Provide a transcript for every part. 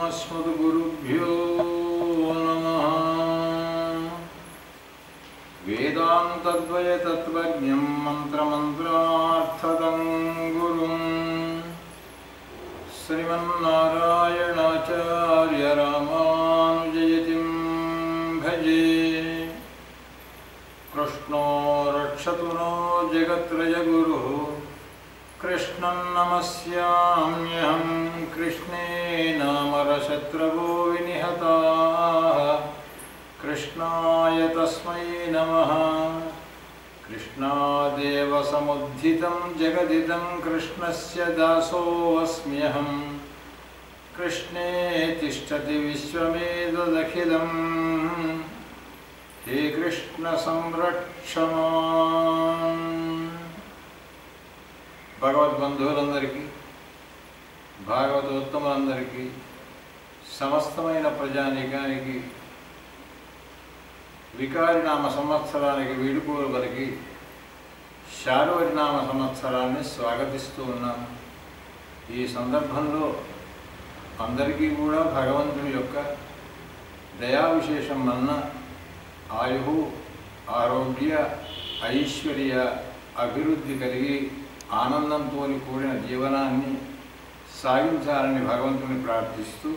अस्मद्गुरुभ्यो नमः वेदान्तद्वयतत्त्वज्ञं मन्त्रमन्त्रार्थदं गुरुम् श्रीमन्नारायणाचार्य रामानुजयतिं भजे कृष्णो रक्षतु नो जगत्रयगुरुः कृष्णं नमस्याम्यहं कृष्णे नामरशत्रवो विनिहताः कृष्णाय तस्मै नमः कृष्णादेव समुद्धितं जगदिदं कृष्णस्य दासोऽस्म्यहम् कृष्णे तिष्ठति विश्वमेतदखिलम् हे कृष्ण संरक्ष माम्. భగవద్బంధువులందరికీ భాగవతోత్తములందరికీ సమస్తమైన ప్రజానీకానికి వికారినామ సంవత్సరానికి వీడుకోలు పలికి శార్వరినామ సంవత్సరాన్ని స్వాగతిస్తూ ఉన్నాను ఈ సందర్భంలో అందరికీ కూడా భగవంతుని యొక్క దయా విశేషం వలన ఆయు ఆరోగ్య ఐశ్వర్య అభివృద్ధి కలిగి ఆనందంతో కూడిన జీవనాన్ని సాగించాలని భగవంతుని ప్రార్థిస్తూ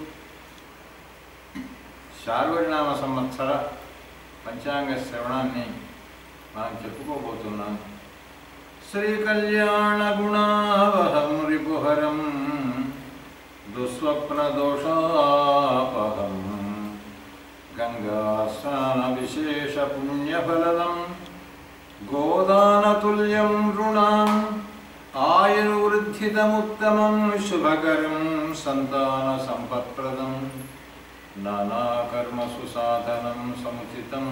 శార్వరినామ సంవత్సర పంచాంగ శ్రవణాన్ని మనం చెప్పుకోబోతున్నాం శ్రీ కళ్యాణ గుణావహం రిపుహరం దుస్వప్న దోషాపహం గంగా స్నాన విశేష పుణ్యఫలదం గోదానతుల్యం రుణాం ఆయుర్వృద్ధితముత్తమం శుభకరం సంతాన సంపత్ప్రదం నానాకర్మసు సాధనం సముచితం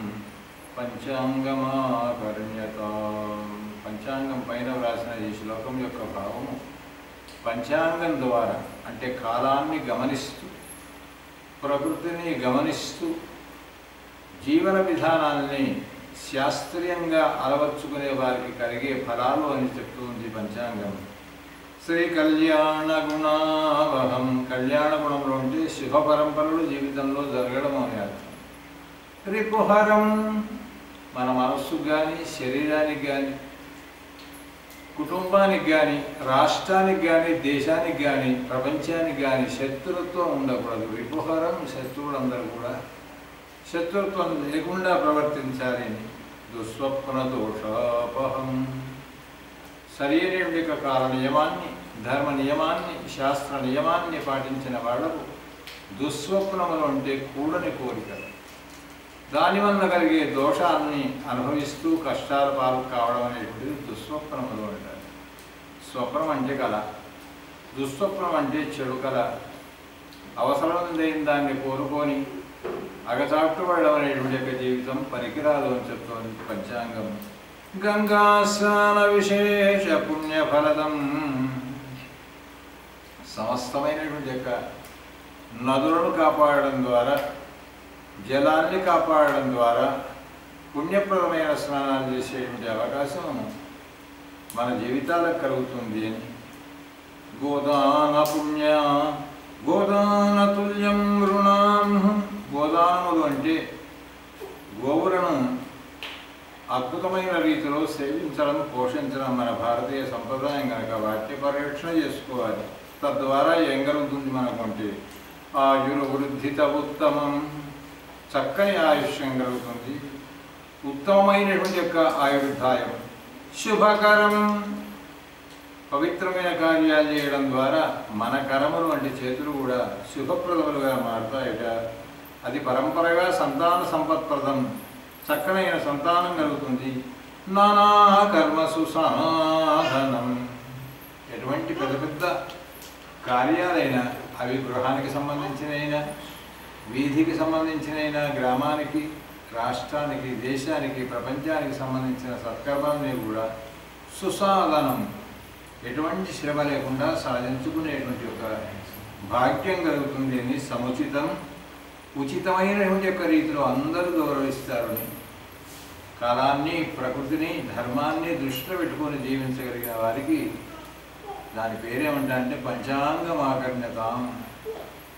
పంచాంగమాకర్ణ్యత పంచాంగం పైన వ్రాసిన ఈ శ్లోకం యొక్క భావము పంచాంగం ద్వారా అంటే కాలాన్ని గమనిస్తూ ప్రకృతిని గమనిస్తూ జీవన విధానాల్ని శాస్త్రీయంగా అలవర్చుకునే వారికి కలిగే ఫలాలు అని చెప్తూ ఉంది పంచాంగం శ్రీ కళ్యాణ గుణావహం కళ్యాణ గుణంలో ఉంటే శుభ పరంపరలు జీవితంలో జరగడం అని అర్థం రిపుహరం మన మనస్సుకు కానీ శరీరానికి కానీ కుటుంబానికి కానీ రాష్ట్రానికి కానీ దేశానికి కానీ ప్రపంచానికి కానీ శత్రుత్వం ఉండకూడదు రిపుహరం శత్రువులందరూ కూడా శత్రుత్వం లేకుండా ప్రవర్తించాలి దుస్వప్న దోషాపహం సరైన యొక్క కాల నియమాన్ని ధర్మ నియమాన్ని శాస్త్ర నియమాన్ని పాటించిన వాళ్లకు దుస్వప్నములు అంటే కూడని కోరికలు దానివల్ల కలిగే దోషాన్ని అనుభవిస్తూ కష్టాల పాలు కావడం అనేటువంటిది దుస్వప్నములు అంటారు స్వప్నం అంటే కళ దుస్వప్నం అంటే చెడు కళ అవసరం లేని దాన్ని కోరుకొని అగచాట్టుపడడం అనేటువంటి యొక్క జీవితం పరికరాలు అని చెప్తోంది పంచాంగం గంగా స్నాన విశేష పుణ్యఫలదం సమస్తమైనటువంటి యొక్క నదులను కాపాడడం ద్వారా జలాన్ని కాపాడడం ద్వారా పుణ్యప్రదమైన స్నానాలు చేసేటువంటి అవకాశం మన జీవితాలకు కలుగుతుంది అని గోదాన పుణ్య గోదాన తుల్యం రుణాం గోదానములు అంటే గోవులను అద్భుతమైన రీతిలో సేవించడం పోషించడం మన భారతీయ సంప్రదాయం కనుక వాటి పరిరక్షణ చేసుకోవాలి తద్వారా ఏం కలుగుతుంది మనకు అంటే ఆయుర్వృద్ధిత ఉత్తమం చక్కని ఆయుష్యం కలుగుతుంది ఉత్తమమైనటువంటి యొక్క ఆయుర్దాయం శుభకరం పవిత్రమైన కార్యాలు చేయడం ద్వారా మన కరములు వంటి చేతులు కూడా శుభప్రదములుగా మారుతాయట అది పరంపరగా సంతాన సంపత్ప్రదం చక్కనైన సంతానం కలుగుతుంది నానా కర్మసు సాధనం ఎటువంటి పెద్ద పెద్ద కార్యాలైనా అవి గృహానికి సంబంధించినైనా వీధికి సంబంధించినైనా గ్రామానికి రాష్ట్రానికి దేశానికి ప్రపంచానికి సంబంధించిన సత్కర్మాలని కూడా సుసాధనం ఎటువంటి శ్రమ లేకుండా సాధించుకునేటువంటి ఒక భాగ్యం కలుగుతుంది అని సముచితం ఉచితమైనటువంటి యొక్క రీతిలో అందరూ గౌరవిస్తారని కాలాన్ని ప్రకృతిని ధర్మాన్ని దృష్టిలో పెట్టుకొని జీవించగలిగిన వారికి దాని పేరేమంటా అంటే పంచాంగం ఆకర్ణ్యత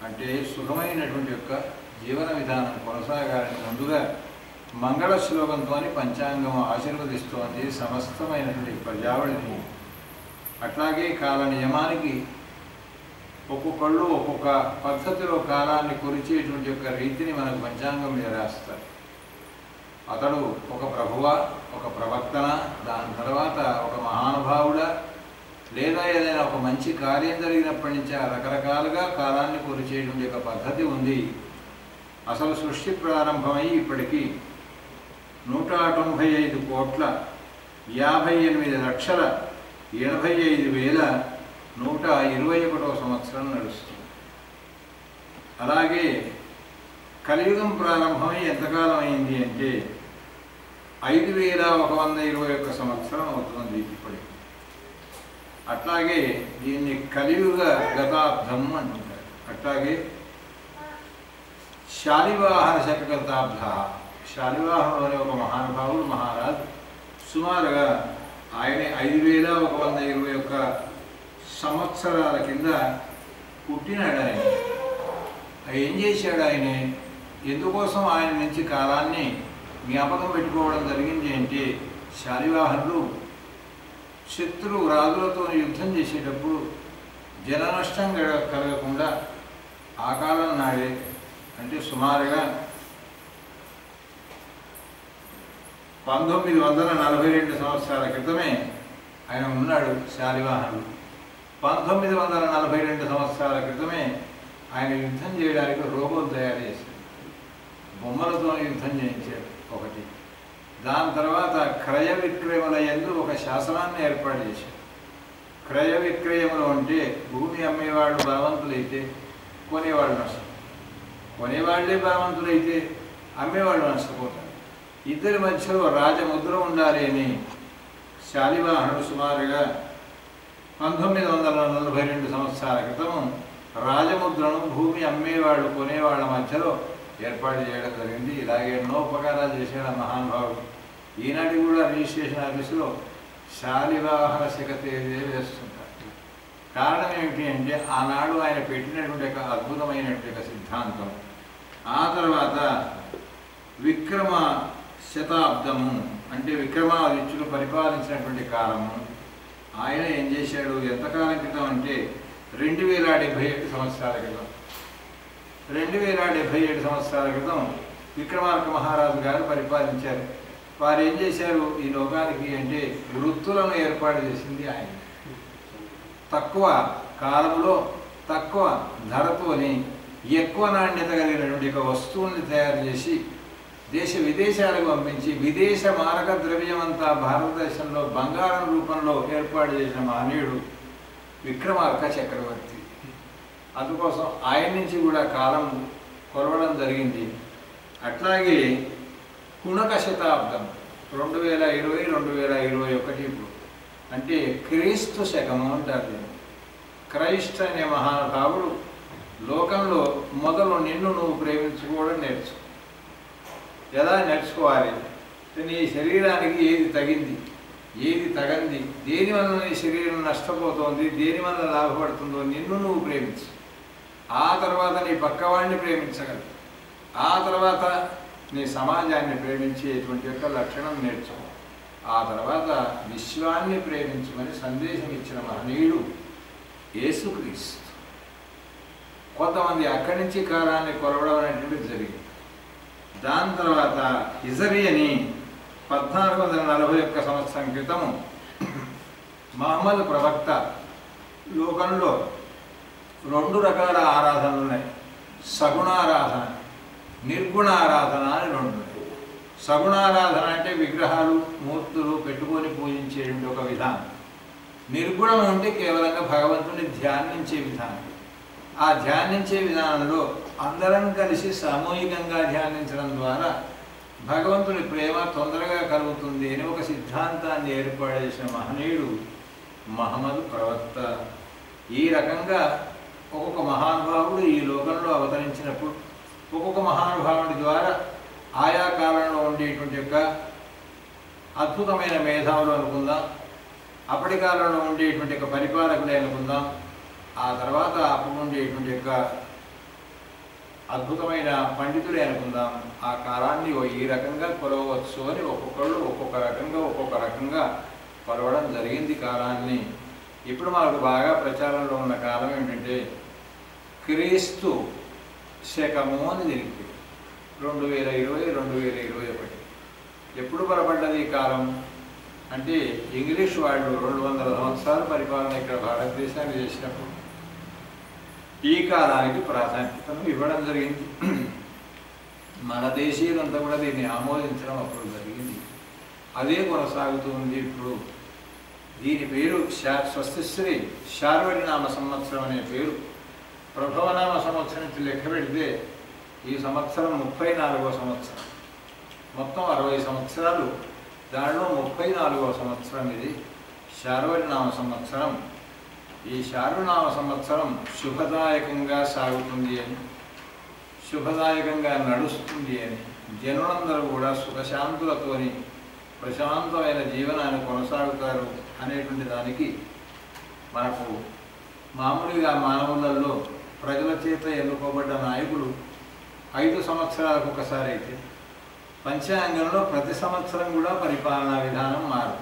అంటే సుఖమైనటువంటి యొక్క జీవన విధానం కొనసాగాలని ముందుగా మంగళ శ్లోకంతో పంచాంగం ఆశీర్వదిస్తోంది సమస్తమైనటువంటి ప్రజావళిని అట్లాగే కాల నియమానికి ఒక్కొక్కళ్ళు ఒక్కొక్క పద్ధతిలో కాలాన్ని కొలిచేటువంటి యొక్క రీతిని మనకు పంచాంగం మీద రాస్తారు అతడు ఒక ప్రభువ ఒక ప్రవక్తన దాని తర్వాత ఒక మహానుభావుడా లేదా ఏదైనా ఒక మంచి కార్యం జరిగినప్పటి నుంచి ఆ రకరకాలుగా కాలాన్ని కొలిచేటువంటి ఒక పద్ధతి ఉంది అసలు సృష్టి ప్రారంభమై ఇప్పటికీ నూట తొంభై ఐదు కోట్ల యాభై ఎనిమిది లక్షల ఎనభై ఐదు వేల నూట ఇరవై ఒకటో సంవత్సరం నడుస్తుంది అలాగే కలియుగం ప్రారంభమై ఎంతకాలం అయింది అంటే ఐదు వేల ఒక వంద ఇరవై ఒక్క సంవత్సరం అవుతుంది ఇప్పటికి అట్లాగే దీన్ని కలియుగ గతాబ్దం అంటుంటారు అట్లాగే శాలివాహన శకగతాబ్ద శాలివాహనం అనే ఒక మహానుభావుడు మహారాజు సుమారుగా ఆయన ఐదు వేల ఒక వంద ఇరవై ఒక్క సంవత్సరాల కింద పుట్టినాడు ఆయన ఏం చేశాడు ఆయన ఎందుకోసం ఆయన నుంచి కాలాన్ని జ్ఞాపకం పెట్టుకోవడం జరిగింది అంటే శాలివాహనులు శత్రు రాజులతో యుద్ధం చేసేటప్పుడు జన నష్టం కల- కలగకుండా ఆ కాలం నాడే అంటే సుమారుగా పంతొమ్మిది వందల నలభై రెండు సంవత్సరాల క్రితమే ఆయన ఉన్నాడు శాలివాహనుడు పంతొమ్మిది వందల నలభై రెండు సంవత్సరాల క్రితమే ఆయన యుద్ధం చేయడానికి రోబోలు తయారు చేశాడు బొమ్మలతో యుద్ధం చేయించాడు ఒకటి దాని తర్వాత క్రయ విక్రయముల ఎందు ఒక శాసనాన్ని ఏర్పాటు చేశాడు క్రయ విక్రయములు అంటే భూమి అమ్మేవాళ్ళు బలవంతులైతే కొనేవాళ్ళు నష్టం కొనేవాళ్ళే బలవంతులైతే అమ్మేవాళ్ళు నష్టపోతారు ఇద్దరి మధ్యలో రాజముద్ర ఉండాలి అని శాలివాహనుడు సుమారుగా పంతొమ్మిది వందల నలభై రెండు సంవత్సరాల క్రితం రాజముద్రను భూమి అమ్మేవాళ్ళు కొనేవాళ్ళ మధ్యలో ఏర్పాటు చేయడం జరిగింది ఇలాగే ఎన్నో ఉపకారాలు చేశాడు ఆ మహానుభావుడు ఈనాటి కూడా రిజిస్ట్రేషన్ ఆఫీసులో శాలివాహన శకతేదే వేస్తుంటారు కారణం ఏమిటి అంటే ఆనాడు ఆయన పెట్టినటువంటి ఒక అద్భుతమైనటువంటి ఒక సిద్ధాంతం ఆ తర్వాత విక్రమ శతాబ్దము అంటే విక్రమాదిత్యులు పరిపాలించినటువంటి కాలము ఆయన ఏం చేశాడు ఎంతకాలం క్రితం అంటే రెండు వేల డెబ్భై ఏడు సంవత్సరాల క్రితం రెండు వేల డెబ్భై ఏడు సంవత్సరాల క్రితం విక్రమార్క మహారాజు గారు పరిపాలించారు వారు ఏం చేశారు ఈ లోకానికి అంటే వృత్తులను ఏర్పాటు చేసింది ఆయన తక్కువ కాలంలో తక్కువ ధరతోని ఎక్కువ నాణ్యత కలిగినటువంటి ఒక వస్తువుల్ని తయారు చేసి దేశ విదేశాలకు పంపించి విదేశ మారక ద్రవ్యం అంతా భారతదేశంలో బంగారం రూపంలో ఏర్పాటు చేసిన మహనీయుడు విక్రమార్క చక్రవర్తి అందుకోసం ఆయన నుంచి కూడా కాలం కొలవడం జరిగింది అట్లాగే కుణక శతాబ్దం రెండు వేల ఇరవై రెండు వేల ఇరవై ఒకటి ఇప్పుడు అంటే క్రీస్తు శకము అంటారు దీన్ని. క్రైస్ట్ అనే మహానుభావుడు లోకంలో మొదలు నిన్ను నువ్వు ప్రేమించుకోవడం నేర్చుకో ఎలా నేర్చుకోవాలి నీ శరీరానికి ఏది తగింది ఏది తగంది దేని వల్ల నీ శరీరం నష్టపోతోంది దేని వల్ల లాభపడుతుందో నిన్ను నువ్వు ప్రేమించు ఆ తర్వాత నీ పక్కవాడిని ప్రేమించగలవు ఆ తర్వాత నీ సమాజాన్ని ప్రేమించేటువంటి యొక్క లక్షణం నేర్చుకో ఆ తర్వాత విశ్వాన్ని ప్రేమించమని సందేశం ఇచ్చిన మహనీయుడు యేసుక్రీస్తు కొంతమంది అక్కడి నుంచి కాలాన్ని కొలవడం అనేటువంటిది జరిగింది దాని తర్వాత హిజరి అని పద్నాలుగు వందల నలభై ఒక్క సంవత్సరం క్రితము మహమ్మద్ ప్రవక్త లోకంలో రెండు రకాల ఆరాధనలు ఉన్నాయి సగుణారాధన నిర్గుణారాధన అని రెండు ఉన్నాయి సగుణారాధన అంటే విగ్రహాలు మూర్తులు పెట్టుకొని పూజించేటువంటి ఒక విధానం నిర్గుణం అంటే కేవలంగా భగవంతుని ధ్యానించే విధానం ఆ ధ్యానించే విధానంలో అందరం కలిసి సామూహికంగా ధ్యానించడం ద్వారా భగవంతుని ప్రేమ తొందరగా కలుగుతుంది అని ఒక సిద్ధాంతాన్ని ఏర్పాటు చేసిన మహనీయుడు మహమ్మద్ ప్రవక్త ఈ రకంగా ఒక్కొక్క మహానుభావుడు ఈ లోకంలో అవతరించినప్పుడు ఒక్కొక్క మహానుభావుడి ద్వారా ఆయా కాలంలో ఉండేటువంటి యొక్క అద్భుతమైన మేధావులు అనుకుందాం అప్పటి కాలంలో ఉండేటువంటి యొక్క పరిపాలకులే అనుకుందాం ఆ తర్వాత అప్పుడు ఉండేటువంటి యొక్క అద్భుతమైన పండితుడే అనుకుందాం ఆ కాలాన్ని ఓ ఈ రకంగా కొలవచ్చు అని ఒక్కొక్కళ్ళు ఒక్కొక్క రకంగా ఒక్కొక్క రకంగా కొలవడం జరిగింది కాలాన్ని ఇప్పుడు మనకు బాగా ప్రచారంలో ఉన్న కాలం ఏంటంటే క్రీస్తు శకము అని దీనికి రెండు వేల ఇరవై రెండు వేల ఇరవై ఒకటి ఎప్పుడు బలపడ్డది ఈ కాలం అంటే ఇంగ్లీష్ వాళ్ళు రెండు వందల సంవత్సరాల పరిపాలన ఇక్కడ భారతదేశానికి చేసినప్పుడు ఈ కాలానికి ప్రాధాన్యతను ఇవ్వడం జరిగింది మన దేశీయులంతా కూడా దీన్ని ఆమోదించడం అప్పుడు జరిగింది అదే కొనసాగుతుంది ఇప్పుడు దీని పేరు శా స్వస్తిశ్రీ శార్వరి నామ సంవత్సరం అనే పేరు ప్రభవనామ సంవత్సరం నుంచి లెక్క పెడితే ఈ సంవత్సరం ముప్పై నాలుగో సంవత్సరం మొత్తం అరవై సంవత్సరాలు దానిలో ముప్పై నాలుగవ సంవత్సరం ఇది శార్వరినామ సంవత్సరం ఈ శార్వనామ సంవత్సరం శుభదాయకంగా సాగుతుంది అని శుభదాయకంగా నడుస్తుంది అని జనులందరూ కూడా సుఖశాంతులతోని ప్రశాంతమైన జీవనాన్ని కొనసాగుతారు అనేటువంటి దానికి మనకు మామూలుగా మానవులలో ప్రజల చేత ఎన్నుకోబడ్డ నాయకులు ఐదు సంవత్సరాలకు ఒకసారి అయితే పంచాంగంలో ప్రతి సంవత్సరం కూడా పరిపాలనా విధానం మారుతుంది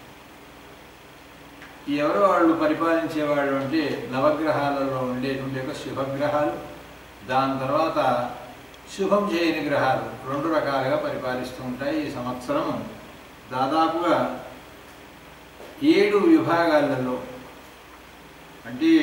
ఎవరు వాళ్ళు పరిపాలించేవాళ్ళు అంటే నవగ్రహాలలో ఉండేటువంటి యొక్క శుభగ్రహాలు దాని తర్వాత శుభం చేయని గ్రహాలు రెండు రకాలుగా పరిపాలిస్తూ ఉంటాయి ఈ సంవత్సరం దాదాపుగా ఏడు విభాగాలలో అంటే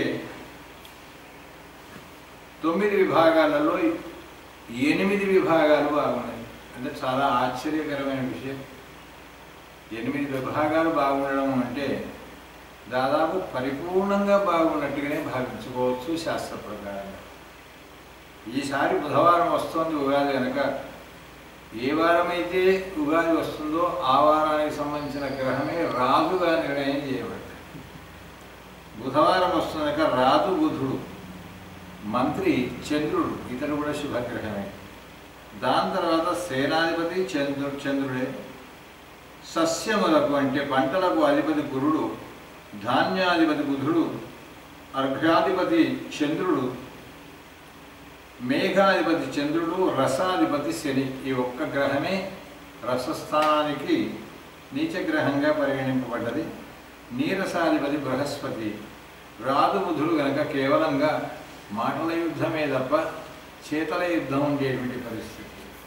తొమ్మిది విభాగాలలో ఎనిమిది విభాగాలు బాగున్నాయి అంటే చాలా ఆశ్చర్యకరమైన విషయం ఎనిమిది విభాగాలు బాగుండడం అంటే దాదాపు పరిపూర్ణంగా బాగున్నట్టుగానే భావించుకోవచ్చు శాస్త్ర ప్రకారంగా ఈసారి బుధవారం వస్తుంది ఉగాది కనుక ఏ వారమైతే ఉగాది వస్తుందో ఆ వారానికి సంబంధించిన గ్రహమే రాజుగా నిర్ణయం చేయబడ్డాయి బుధవారం వస్తున్నక రాజు బుధుడు మంత్రి చంద్రుడు ఇతడు కూడా శుభగ్రహమే దాని తర్వాత సేనాధిపతి చంద్రుడు చంద్రుడే సస్యములకు అంటే పంటలకు అధిపతి గురుడు ధాన్యాధిపతి బుధుడు అర్ఘ్యాధిపతి చంద్రుడు మేఘాధిపతి చంద్రుడు రసాధిపతి శని ఈ ఒక్క గ్రహమే రసస్థానానికి నీచగ్రహంగా పరిగణింపబడ్డది నీరసాధిపతి బృహస్పతి రాదు బుధుడు గనక కేవలంగా మాటల యుద్ధమే తప్ప చేతల యుద్ధం ఉండేటువంటి పరిస్థితి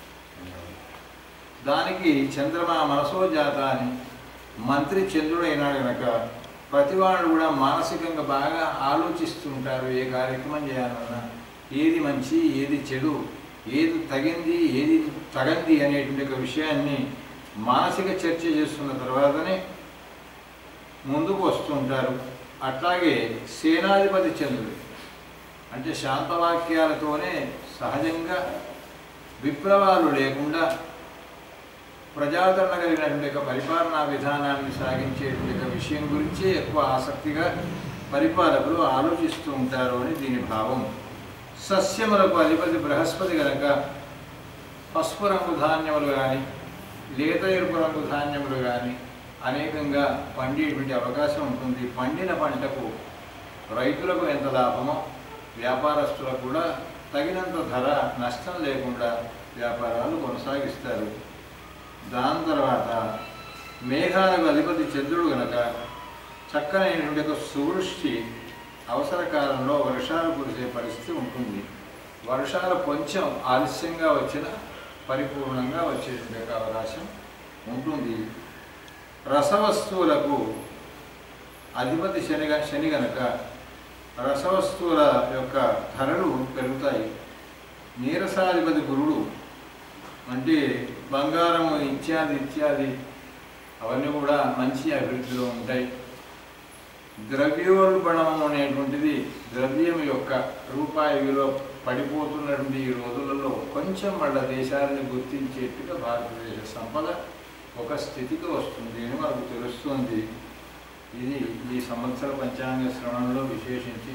దానికి చంద్రమా మనసో జాత అని మంత్రి చంద్రుడు అయినాడు గనక ప్రతివాడు కూడా మానసికంగా బాగా ఆలోచిస్తుంటారు ఏ కార్యక్రమం చేయాలన్నా ఏది మంచి ఏది చెడు ఏది తగింది ఏది తగంది అనేటువంటి ఒక విషయాన్ని మానసిక చర్చ చేస్తున్న తర్వాతనే ముందుకు వస్తుంటారు అట్లాగే సేనాధిపతి చంద్రుడు అంటే శాంతవాక్యాలతోనే సహజంగా విప్లవాలు లేకుండా ప్రజాదరణ కలిగినటువంటి ఒక పరిపాలనా విధానాన్ని సాగించేటువంటి ఒక విషయం గురించి ఎక్కువ ఆసక్తిగా పరిపాలకులు ఆలోచిస్తూ ఉంటారు అని దీని భావం సస్యములకు అధిపతి బృహస్పతి కనుక పసుపు రంగు ధాన్యములు కానీ లేత ఎరుపు రంగు ధాన్యములు కానీ అనేకంగా పండేటువంటి అవకాశం ఉంటుంది పండిన పంటకు రైతులకు ఎంత లాభమో వ్యాపారస్తులకు కూడా తగినంత ధర నష్టం లేకుండా వ్యాపారాలు కొనసాగిస్తారు దాని తర్వాత మేఘాలకు అధిపతి చంద్రుడు గనక చక్కనైనటువంటి ఒక సువృష్టి అవసర కాలంలో వర్షాలు కురిసే పరిస్థితి ఉంటుంది వర్షాలు కొంచెం ఆలస్యంగా వచ్చిన పరిపూర్ణంగా వచ్చేటువంటి అవకాశం ఉంటుంది రసవస్తువులకు అధిపతి శని శని గనక రసవస్తువుల యొక్క ధరలు పెరుగుతాయి నీరసాధిపతి గురుడు అంటే బంగారము ఇత్యాది ఇత్యాది అవన్నీ కూడా మంచి అభివృద్ధిలో ఉంటాయి ద్రవ్యోల్బణం అనేటువంటిది ద్రవ్యం యొక్క రూపాయి విలువ పడిపోతున్నటువంటి ఈ రోజులలో కొంచెం వాళ్ళ దేశాలని గుర్తించేట్టుగా భారతదేశ సంపద ఒక స్థితికి వస్తుంది అని మనకు తెలుస్తుంది ఇది ఈ సంవత్సర పంచాంగ శ్రవణంలో విశేషించి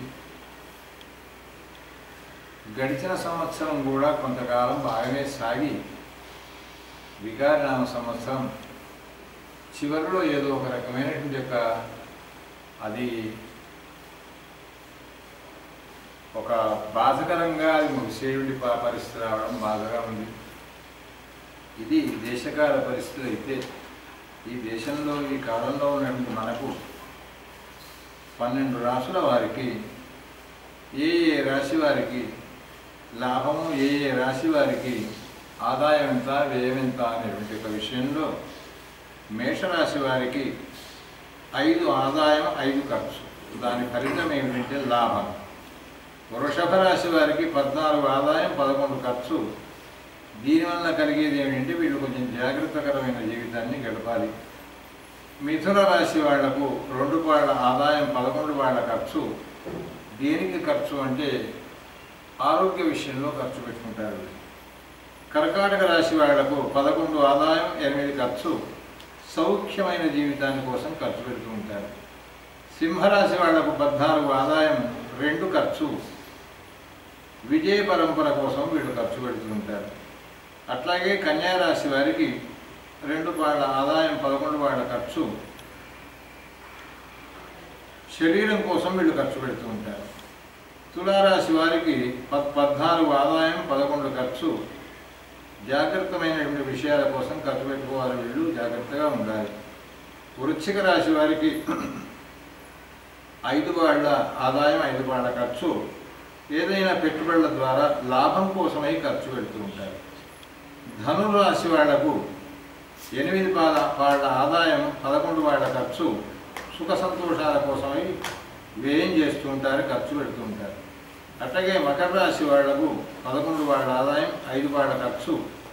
గడిచిన సంవత్సరం కూడా కొంతకాలం బాగానే సాగి వికారనామ సంవత్సరం చివరిలో ఏదో ఒక రకమైనటువంటి యొక్క అది ఒక బాధకరంగా అది ముగిసేయుడి ప- పరిస్థితి రావడం బాధగా ఉంది ఇది దేశకాల పరిస్థితి అయితే ఈ దేశంలో ఈ కాలంలో ఉన్నటువంటి మనకు పన్నెండు రాసుల వారికి ఏ ఏ రాశి వారికి లాభము ఏ ఏ రాశి వారికి ఆదాయం ఎంత వ్యయం ఎంత అనేటువంటి ఒక విషయంలో మేషరాశి వారికి ఐదు ఆదాయం ఐదు ఖర్చు దాని ఫలితం ఏమిటంటే లాభం వృషభ రాశి వారికి పద్నాలుగు ఆదాయం పదకొండు ఖర్చు దీనివల్ల కలిగేది ఏమిటంటే వీళ్ళు కొంచెం జాగ్రత్తకరమైన జీవితాన్ని గడపాలి మిథున రాశి వాళ్లకు రెండు వాళ్ళ ఆదాయం పదకొండు వాళ్ళ ఖర్చు దేనికి ఖర్చు అంటే ఆరోగ్య విషయంలో ఖర్చు పెట్టుకుంటారు కర్కాటక రాశి వాళ్లకు పదకొండు ఆదాయం ఎనిమిది ఖర్చు సౌఖ్యమైన జీవితాన్ని కోసం ఖర్చు పెడుతూ ఉంటారు సింహరాశి వాళ్లకు పద్నాలుగు ఆదాయం రెండు ఖర్చు విజయ పరంపర కోసం వీళ్ళు ఖర్చు పెడుతూ ఉంటారు అట్లాగే కన్యా రాశి వారికి రెండు వాళ్ళ ఆదాయం పదకొండు వాళ్ళ ఖర్చు శరీరం కోసం వీళ్ళు ఖర్చు పెడుతూ ఉంటారు తులారాశి వారికి పద్ పద్నాలుగు ఆదాయం పదకొండు ఖర్చు జాగ్రత్తమైనటువంటి విషయాల కోసం ఖర్చు పెట్టుకోవాలి వీళ్ళు జాగ్రత్తగా ఉండాలి వృశ్చిక రాశి వారికి ఐదు వాళ్ళ ఆదాయం ఐదు వాళ్ళ ఖర్చు ఏదైనా పెట్టుబడుల ద్వారా లాభం కోసమై ఖర్చు పెడుతూ ఉంటారు ధనురాశి వాళ్లకు ఎనిమిది పాల వాళ్ళ ఆదాయం పదకొండు వాళ్ళ ఖర్చు సుఖ సంతోషాల కోసమై వ్యయం చేస్తూ ఉంటారు ఖర్చు పెడుతూ ఉంటారు అట్లాగే మకర రాశి వాళ్లకు పదకొండు వాళ్ళ ఆదాయం ఐదు వాళ్ళ ఖర్చు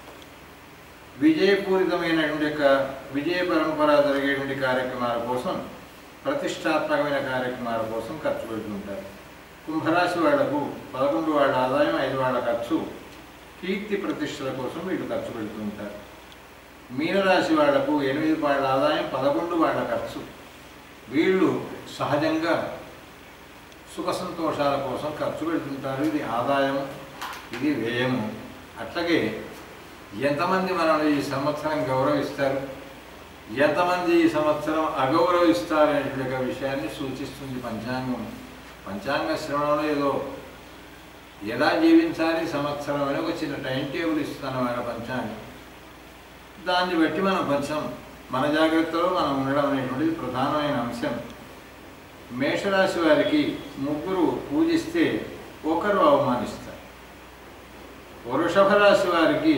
విజయపూరితమైనటువంటి యొక్క విజయ పరంపర జరిగేటువంటి కార్యక్రమాల కోసం ప్రతిష్టాత్మకమైన కార్యక్రమాల కోసం ఖర్చు పెడుతుంటారు కుంభరాశి వాళ్లకు పదకొండు వాళ్ళ ఆదాయం ఐదు వాళ్ళ ఖర్చు కీర్తి ప్రతిష్టల కోసం వీళ్ళు ఖర్చు పెడుతూ ఉంటారు మీనరాశి వాళ్లకు ఎనిమిది వాళ్ళ ఆదాయం పదకొండు వాళ్ళ ఖర్చు వీళ్ళు సహజంగా సుఖ సంతోషాల కోసం ఖర్చు పెడుతుంటారు ఇది ఆదాయం ఇది వ్యయము అట్లాగే ఎంతమంది మనల్ని ఈ సంవత్సరం గౌరవిస్తారు ఎంతమంది ఈ సంవత్సరం అగౌరవిస్తారు అనేటువంటి ఒక విషయాన్ని సూచిస్తుంది పంచాంగం పంచాంగ శ్రవణంలో ఏదో ఎలా జీవించాలి సంవత్సరం అని ఒక చిన్న టైం టేబుల్ ఇస్తాను మన పంచాంగం దాన్ని బట్టి మనం కొంచెం మన జాగ్రత్తలో మనం ఉండడం అనేటువంటిది ప్రధానమైన అంశం మేషరాశి వారికి ముగ్గురు పూజిస్తే ఒకరు అవమానిస్తారు వృషభ రాశి వారికి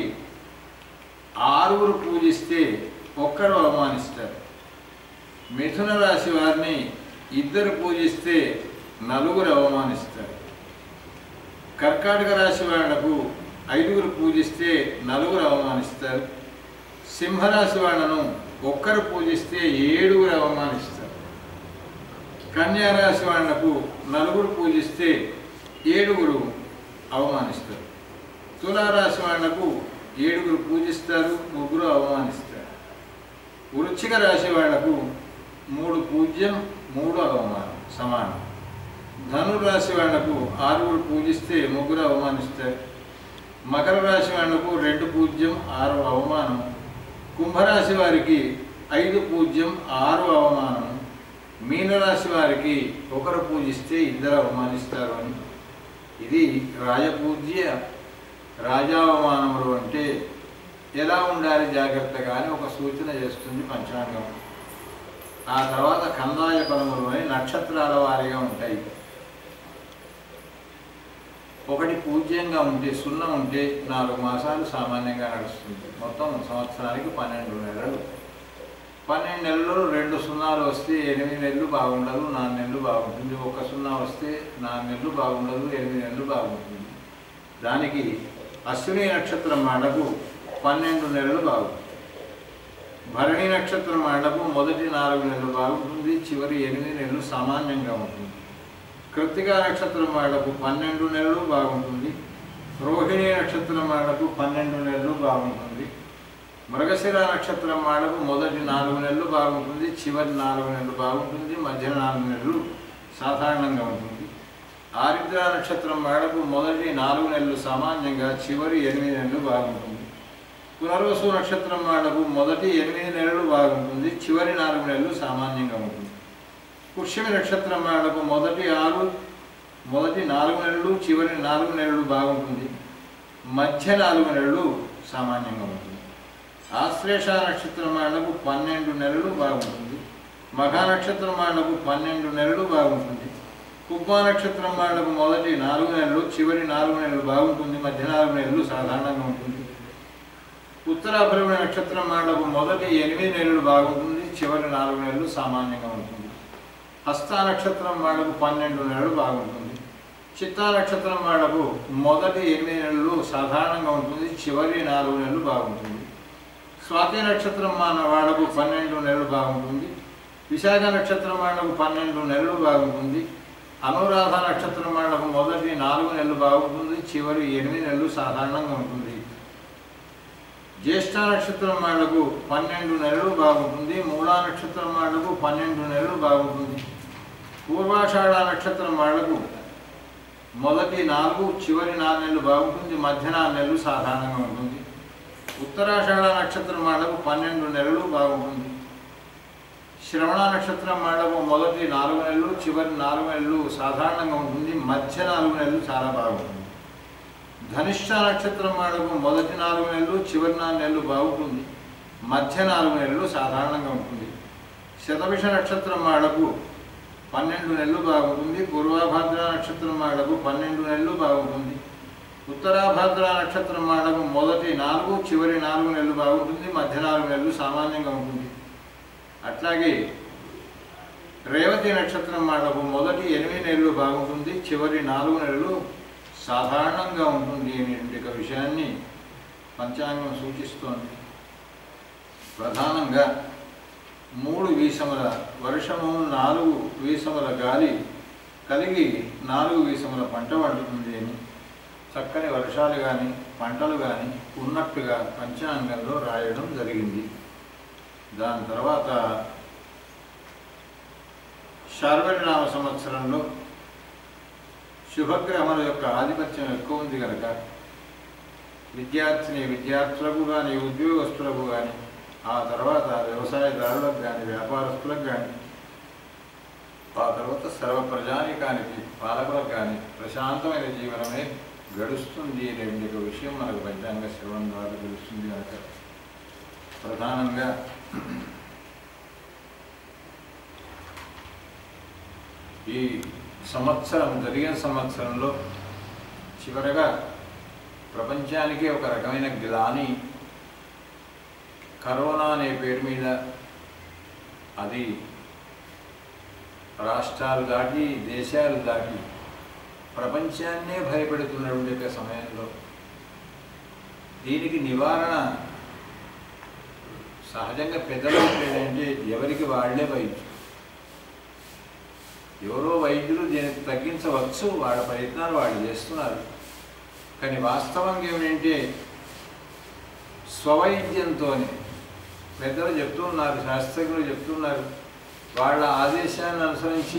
ఆరుగురు పూజిస్తే ఒక్కరు అవమానిస్తారు మిథున రాశి వారిని ఇద్దరు పూజిస్తే నలుగురు అవమానిస్తారు కర్కాటక రాశి వాళ్లకు ఐదుగురు పూజిస్తే నలుగురు అవమానిస్తారు సింహరాశి వాళ్ళను ఒక్కరు పూజిస్తే ఏడుగురు అవమానిస్తారు కన్యా రాశి వాళ్లకు నలుగురు పూజిస్తే ఏడుగురు అవమానిస్తారు తులారాశి వాళ్లకు ఏడుగురు పూజిస్తారు ముగ్గురు అవమానిస్తారు వృశ్చిక రాశి వాళ్లకు మూడు పూజ్యం మూడు అవమానం సమానం ధనురాశి వాళ్లకు ఆరుగురు పూజిస్తే ముగ్గురు అవమానిస్తారు మకర రాశి వాళ్లకు రెండు పూజ్యం ఆరు అవమానం కుంభరాశి వారికి ఐదు పూజ్యం ఆరు అవమానం మీనరాశి వారికి ఒకరు పూజిస్తే ఇద్దరు అవమానిస్తారు అని ఇది రాజపూజ్య రాజావమానములు అంటే ఎలా ఉండాలి జాగ్రత్తగా అని ఒక సూచన చేస్తుంది పంచాంగం ఆ తర్వాత కందాయ పదములు అని నక్షత్రాల వారీగా ఉంటాయి ఒకటి పూజ్యంగా ఉంటే సున్నం ఉంటే నాలుగు మాసాలు సామాన్యంగా నడుస్తుంది మొత్తం సంవత్సరానికి పన్నెండు నెలలు పన్నెండు నెలలు రెండు సున్నాలు వస్తే ఎనిమిది నెలలు బాగుండదు నాలుగు నెలలు బాగుంటుంది ఒక సున్నా వస్తే నాలుగు నెలలు బాగుండదు ఎనిమిది నెలలు బాగుంటుంది దానికి అశ్విని నక్షత్రం మాటకు పన్నెండు నెలలు బాగుంటుంది భరణి నక్షత్రం మాటకు మొదటి నాలుగు నెలలు బాగుంటుంది చివరి ఎనిమిది నెలలు సామాన్యంగా ఉంటుంది కృత్తికా నక్షత్రం వాళ్ళకు పన్నెండు నెలలు బాగుంటుంది రోహిణి నక్షత్రం వాళ్ళకు పన్నెండు నెలలు బాగుంటుంది మృగశిర నక్షత్రం వాళ్ళకు మొదటి నాలుగు నెలలు బాగుంటుంది చివరి నాలుగు నెలలు బాగుంటుంది మధ్య నాలుగు నెలలు సాధారణంగా ఉంటుంది ఆరిద్ర నక్షత్రం వాళ్ళకు మొదటి నాలుగు నెలలు సామాన్యంగా చివరి ఎనిమిది నెలలు బాగుంటుంది పునర్వసు నక్షత్రం వాళ్ళకు మొదటి ఎనిమిది నెలలు బాగుంటుంది చివరి నాలుగు నెలలు సామాన్యంగా ఉంటుంది పుష్యమి నక్షత్రం వాళ్ళకు మొదటి ఆరు మొదటి నాలుగు నెలలు చివరి నాలుగు నెలలు బాగుంటుంది మధ్య నాలుగు నెలలు సామాన్యంగా ఉంటుంది ఆశ్లేష నక్షత్రం వాళ్ళకు పన్నెండు నెలలు బాగుంటుంది మఘ నక్షత్రం వాళ్ళకు పన్నెండు నెలలు బాగుంటుంది కుబ్బ నక్షత్రం వాళ్ళకు మొదటి నాలుగు నెలలు చివరి నాలుగు నెలలు బాగుంటుంది మధ్య నాలుగు నెలలు సాధారణంగా ఉంటుంది ఉత్తరాభరణ నక్షత్రం వాళ్ళకు మొదటి ఎనిమిది నెలలు బాగుంటుంది చివరి నాలుగు నెలలు సామాన్యంగా ఉంటుంది హస్త నక్షత్రం వాళ్ళకు పన్నెండు నెలలు బాగుంటుంది చిత్తా నక్షత్రం వాళ్ళకు మొదటి ఎనిమిది నెలలు సాధారణంగా ఉంటుంది చివరి నాలుగు నెలలు బాగుంటుంది స్వాతి నక్షత్రం మన వాళ్ళకు పన్నెండు నెలలు బాగుంటుంది విశాఖ నక్షత్రం వాళ్ళకు పన్నెండు నెలలు బాగుంటుంది అనురాధ నక్షత్రం వాళ్ళకు మొదటి నాలుగు నెలలు బాగుంటుంది చివరి ఎనిమిది నెలలు సాధారణంగా ఉంటుంది జ్యేష్ఠ నక్షత్రం వాళ్ళకు పన్నెండు నెలలు బాగుంటుంది మూలా నక్షత్రం వాళ్ళకు పన్నెండు నెలలు బాగుంటుంది పూర్వాషాఢ నక్షత్రం వాళ్ళకు మొదటి నాలుగు చివరి నాలుగు నెలలు బాగుంటుంది మధ్య నాలుగు నెలలు సాధారణంగా ఉంటుంది ఉత్తరాషాఢ నక్షత్రం వాళ్ళకు పన్నెండు నెలలు బాగుంటుంది శ్రవణ నక్షత్రం వాళ్ళకు మొదటి నాలుగు నెలలు చివరి నాలుగు నెలలు సాధారణంగా ఉంటుంది మధ్య నాలుగు నెలలు చాలా బాగుంటుంది ధనిష్ట నక్షత్రం వాళ్ళకు మొదటి నాలుగు నెలలు చివరి నాలుగు నెలలు బాగుంటుంది మధ్య నాలుగు నెలలు సాధారణంగా ఉంటుంది శతభిష నక్షత్రం వాళ్ళకు పన్నెండు నెలలు బాగుంటుంది పూర్వాభాద్ర నక్షత్రం వాళ్ళకు పన్నెండు నెలలు బాగుంటుంది ఉత్తరాభాద్ర నక్షత్రం వాళ్ళకు మొదటి నాలుగు చివరి నాలుగు నెలలు బాగుంటుంది మధ్య నాలుగు నెలలు సామాన్యంగా ఉంటుంది అట్లాగే రేవతి నక్షత్రం వాళ్ళకు మొదటి ఎనిమిది నెలలు బాగుంటుంది చివరి నాలుగు నెలలు సాధారణంగా ఉంటుంది అనేటువంటి ఒక విషయాన్ని పంచాంగం సూచిస్తోంది ప్రధానంగా మూడు వీసముల వర్షము నాలుగు వీసముల గాలి కలిగి నాలుగు వీసముల పంట పండుతుంది అని చక్కని వర్షాలు కానీ పంటలు కానీ ఉన్నట్టుగా పంచాంగంలో రాయడం జరిగింది దాని తర్వాత శార్వరినామ సంవత్సరంలో శుభగ్రహముల యొక్క ఆధిపత్యం ఎక్కువ ఉంది కనుక విద్యార్థిని విద్యార్థులకు కానీ ఉద్యోగస్తులకు కానీ ఆ తర్వాత వ్యవసాయదారులకు కానీ వ్యాపారస్తులకు కానీ ఆ తర్వాత సర్వ ప్రజానికానికి పాలకులకు కానీ ప్రశాంతమైన జీవనమే గడుస్తుంది అనే ఒక విషయం మనకు పంచాంగ శ్రవణం ద్వారా తెలుస్తుంది కనుక ప్రధానంగా ఈ సంవత్సరం జరిగిన సంవత్సరంలో చివరగా ప్రపంచానికి ఒక రకమైన గ్లాని కరోనా అనే పేరు మీద అది రాష్ట్రాలు దాటి దేశాలు దాటి ప్రపంచాన్నే భయపెడుతున్నటువంటి యొక్క సమయంలో దీనికి నివారణ సహజంగా పెద్దలు ఏంటంటే ఎవరికి వాళ్ళే వైద్యులు ఎవరో వైద్యులు దీనికి తగ్గించవచ్చు వాళ్ళ ప్రయత్నాలు వాళ్ళు చేస్తున్నారు కానీ వాస్తవంగా ఏమిటంటే స్వవైద్యంతోనే పెద్దలు చెప్తున్నారు శాస్త్రజ్ఞులు చెప్తున్నారు వాళ్ళ ఆదేశాన్ని అనుసరించి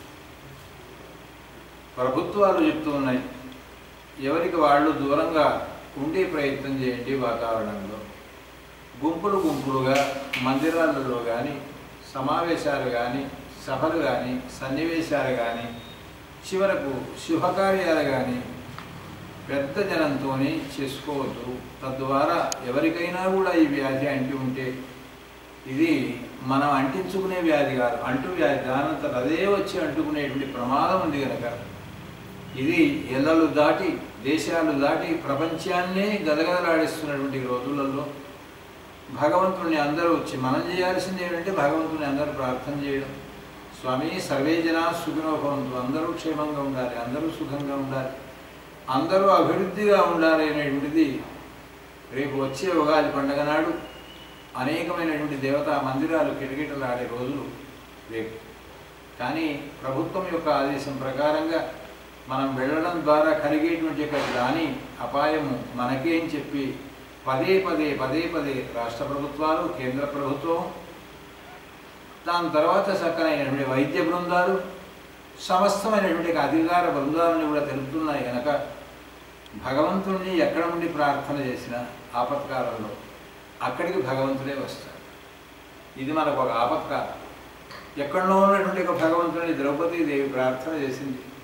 ప్రభుత్వాలు చెప్తూ ఉన్నాయి ఎవరికి వాళ్ళు దూరంగా ఉండే ప్రయత్నం చేయండి వాతావరణంలో గుంపులు గుంపులుగా మందిరాలలో కానీ సమావేశాలు కానీ సభలు కానీ సన్నివేశాలు కానీ చివరకు శుభకార్యాలు కానీ పెద్ద జనంతోనే చేసుకోవద్దు తద్వారా ఎవరికైనా కూడా ఈ వ్యాధి అంటి ఉంటే ఇది మనం అంటించుకునే వ్యాధి కాదు అంటు వ్యాధి దానంతట అదే వచ్చి అంటుకునేటువంటి ప్రమాదం ఉంది కనుక ఇది ఎల్లలు దాటి దేశాలు దాటి ప్రపంచాన్నే గదగదలాడిస్తున్నటువంటి రోజులలో భగవంతుడిని అందరూ వచ్చి మనం చేయాల్సింది ఏంటంటే భగవంతుని అందరూ ప్రార్థన చేయడం స్వామి సర్వే జనా సుఖినో భవంతు అందరూ క్షేమంగా ఉండాలి అందరూ సుఖంగా ఉండాలి అందరూ అభివృద్ధిగా ఉండాలి అనేటువంటిది రేపు వచ్చే ఉగాది పండగ నాడు అనేకమైనటువంటి దేవతా మందిరాలు కిటకిటలాడే రోజులు రేపు కానీ ప్రభుత్వం యొక్క ఆదేశం ప్రకారంగా మనం వెళ్ళడం ద్వారా కలిగేటువంటి యొక్క దాని అపాయము మనకే అని చెప్పి పదే పదే పదే పదే రాష్ట్ర ప్రభుత్వాలు కేంద్ర ప్రభుత్వం దాని తర్వాత చక్కనైనటువంటి వైద్య బృందాలు సమస్తమైనటువంటి అధికార బృందాలను కూడా తెలుపుతున్నాయి కనుక భగవంతుణ్ణి ఎక్కడ నుండి ప్రార్థన చేసినా ఆపత్కాలంలో అక్కడికి భగవంతుడే వస్తాడు ఇది మనకు ఒక ఆపత్కాలం ఎక్కడో ఉన్నటువంటి ఒక భగవంతుని ద్రౌపదీదేవి ప్రార్థన చేసింది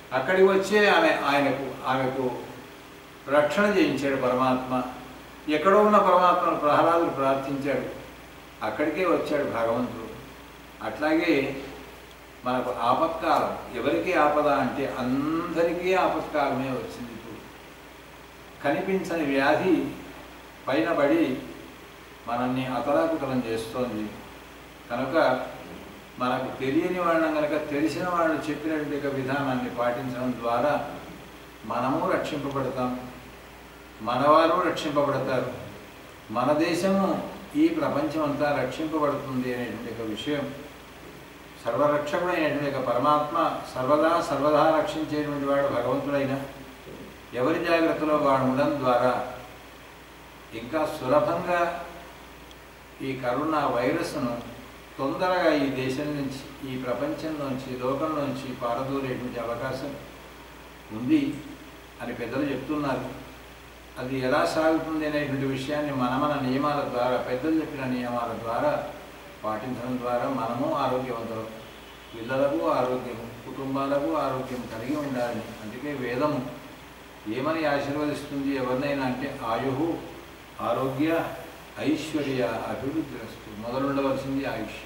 అక్కడికి వచ్చే ఆమె ఆయనకు ఆమెకు రక్షణ చేయించాడు పరమాత్మ ఎక్కడో ఉన్న పరమాత్మను ప్రహ్లాదుడు ప్రార్థించాడు అక్కడికే వచ్చాడు భగవంతుడు అట్లాగే మనకు ఆపత్కాలం ఎవరికి ఆపద అంటే అందరికీ ఆపత్కాలమే వచ్చింది ఇప్పుడు కనిపించని వ్యాధి పైన పడి మనల్ని అతలాకుతలం చేస్తోంది కనుక మనకు తెలియని వాళ్ళం కనుక తెలిసిన వాళ్ళు చెప్పినటువంటి విధానాన్ని పాటించడం ద్వారా మనము రక్షింపబడతాం మనవారు రక్షింపబడతారు మన దేశము ఈ ప్రపంచం అంతా రక్షింపబడుతుంది అనేటువంటి ఒక విషయం సర్వరక్షకుడైనటువంటి ఒక పరమాత్మ సర్వదా సర్వదా రక్షించేటువంటి వాడు భగవంతుడైన ఎవరి జాగ్రత్తలో వాడు ఉండడం ద్వారా ఇంకా సులభంగా ఈ కరోనా వైరస్ను తొందరగా ఈ దేశం నుంచి ఈ ప్రపంచం నుంచి లోకం నుంచి పారదూరేటువంటి అవకాశం ఉంది అని పెద్దలు చెప్తున్నారు అది ఎలా సాగుతుంది అనేటువంటి విషయాన్ని మన మన నియమాల ద్వారా పెద్దలు చెప్పిన నియమాల ద్వారా పాటించడం ద్వారా మనము ఆరోగ్యవంతులం పిల్లలకు ఆరోగ్యం కుటుంబాలకు ఆరోగ్యం కలిగి ఉండాలి అందుకే వేదము ఏమని ఆశీర్వదిస్తుంది ఎవరినైనా అంటే ఆయు ఆరోగ్య ఐశ్వర్య అభివృద్ధి వస్తుంది మొదలుండవలసింది ఆయుష్యం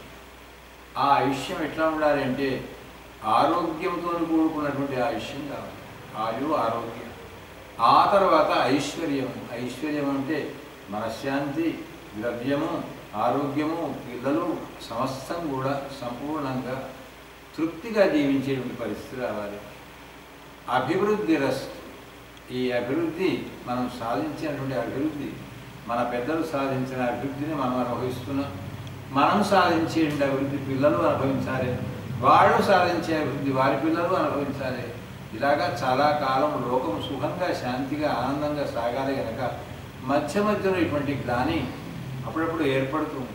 ఆ ఆయుష్యం ఎట్లా ఉండాలి అంటే ఆరోగ్యంతో కూడుకున్నటువంటి ఆయుష్యం కావాలి ఆయు ఆరోగ్యం ఆ తర్వాత ఐశ్వర్యం ఐశ్వర్యం అంటే మనశ్శాంతి ద్రవ్యము ఆరోగ్యము పిల్లలు సమస్తం కూడా సంపూర్ణంగా తృప్తిగా జీవించేటువంటి పరిస్థితి రావాలి అభివృద్ధి రస్ ఈ అభివృద్ధి మనం సాధించినటువంటి అభివృద్ధి మన పెద్దలు సాధించిన అభివృద్ధిని మనం అనుభవిస్తున్నాం మనం సాధించే అభివృద్ధి పిల్లలు అనుభవించాలి వాళ్ళు సాధించే అభివృద్ధి వారి పిల్లలు అనుభవించాలి ఇలాగా చాలా కాలం లోకం సుఖంగా శాంతిగా ఆనందంగా సాగాలి కనుక మధ్య మధ్యలో ఇటువంటి గ్లాని అప్పుడప్పుడు ఏర్పడుతుంది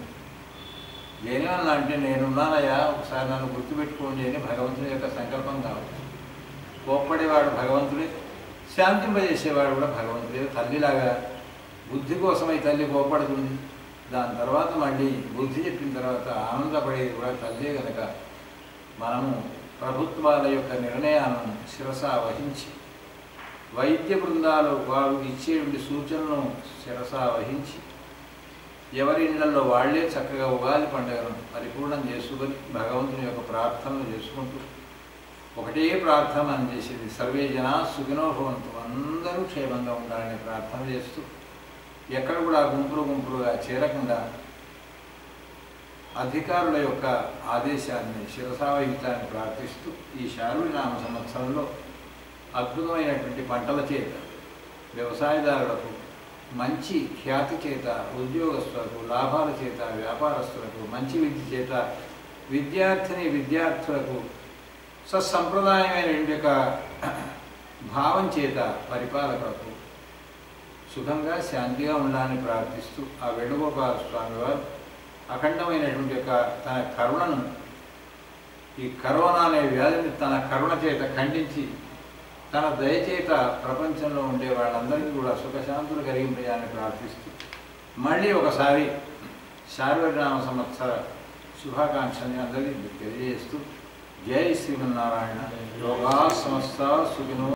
దేనివల్ల అంటే నేనున్నానయ్యా ఒకసారి నన్ను గుర్తుపెట్టుకోండి అని భగవంతుని యొక్క సంకల్పం కావచ్చు కోప్పడేవాడు భగవంతుడే శాంతింపజేసేవాడు కూడా భగవంతుడే తల్లిలాగా బుద్ధి కోసమై తల్లి కోప్పడుతుంది దాని తర్వాత మళ్ళీ బుద్ధి చెప్పిన తర్వాత ఆనందపడేది కూడా తల్లే కనుక మనము ప్రభుత్వాల యొక్క నిర్ణయాలను శిరస వహించి వైద్య బృందాలు వారు ఇచ్చేటువంటి సూచనలను శిరస వహించి ఎవరి ఇళ్లలో వాళ్ళే చక్కగా ఉగాది పండుగను పరిపూర్ణం చేసుకొని భగవంతుని యొక్క ప్రార్థనలు చేసుకుంటూ ఒకటే ప్రార్థన మనం చేసేది సర్వే జనా సుఖినో భవంతు అందరూ క్షేమంగా ఉండాలని ప్రార్థన చేస్తూ ఎక్కడ కూడా గుంపులు గుంపులుగా చేరకుండా అధికారుల యొక్క ఆదేశాన్ని శిరసావహించాలని ప్రార్థిస్తూ ఈ శారుడి నామ సంవత్సరంలో అద్భుతమైనటువంటి పంటల చేత వ్యవసాయదారులకు మంచి ఖ్యాతి చేత ఉద్యోగస్తులకు లాభాల చేత వ్యాపారస్తులకు మంచి విద్య చేత విద్యార్థిని విద్యార్థులకు సత్సంప్రదాయమైనటువంటి యొక్క భావం చేత పరిపాలకులకు సుఖంగా శాంతిగా ఉండాలని ప్రార్థిస్తూ ఆ వేణుగోపాల స్వామి వారు అఖండమైనటువంటి యొక్క తన కరుణను ఈ కరోనా అనే వ్యాధిని తన కరుణ చేత ఖండించి తన దయచేత ప్రపంచంలో ఉండే వాళ్ళందరికీ కూడా సుఖశాంతులు కలిగింపజేయాలని ప్రార్థిస్తూ మళ్ళీ ఒకసారి శార్వరినామ సంవత్సర శుభాకాంక్షల్ని అందరికీ తెలియజేస్తూ జై శ్రీమన్నారాయణ యోగా సంస్థ సుఖినో